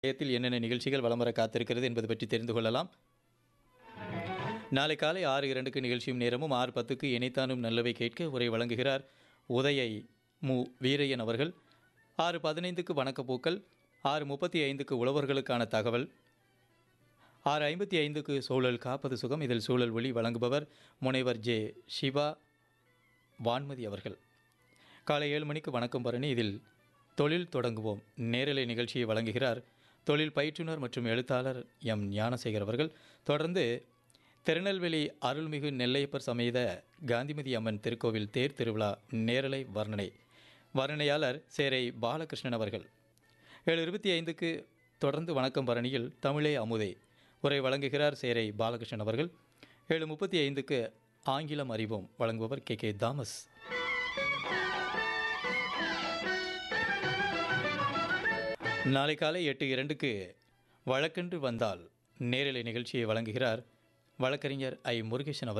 நிலையத்தில் என்னென்ன நிகழ்ச்சிகள் வலம் வர காத்திருக்கிறது என்பது பற்றி தெரிந்து கொள்ளலாம் நாளை காலை ஆறு இரண்டுக்கு நிகழ்ச்சியும் நேரமும் ஆறு பத்துக்கு இணைத்தானும் நல்லவை கேட்க உரை வழங்குகிறார் உதயை மு வீரையன் அவர்கள் ஆறு பதினைந்துக்கு வணக்கப்பூக்கள் ஆறு முப்பத்தி ஐந்துக்கு உழவர்களுக்கான தகவல் ஆறு ஐம்பத்தி ஐந்துக்கு சூழல் காப்பது சுகம் இதில் சூழல் ஒளி வழங்குபவர் முனைவர் ஜே சிவா வான்மதி அவர்கள் காலை ஏழு மணிக்கு வணக்கம் பரணி இதில் தொழில் தொடங்குவோம் நேரலை நிகழ்ச்சியை வழங்குகிறார் தொழில் பயிற்றுனர் மற்றும் எழுத்தாளர் எம் ஞானசேகர் அவர்கள் தொடர்ந்து திருநெல்வேலி அருள்மிகு நெல்லையப்பர் சமேத காந்திமதி அம்மன் திருக்கோவில் தேர் திருவிழா நேரலை வர்ணனை வர்ணனையாளர் சேரை பாலகிருஷ்ணன் அவர்கள் ஏழு இருபத்தி ஐந்துக்கு தொடர்ந்து வணக்கம் பரணியில் தமிழே அமுதே உரை வழங்குகிறார் சேரை பாலகிருஷ்ணன் அவர்கள் ஏழு முப்பத்தி ஐந்துக்கு ஆங்கிலம் அறிவோம் வழங்குபவர் கே கே தாமஸ் நாளை காலை எட்டு இரண்டுக்கு வழக்கென்று வந்தால் நேரலை நிகழ்ச்சியை வழங்குகிறார் வழக்கறிஞர் ஐ முருகேசன் அவர்கள்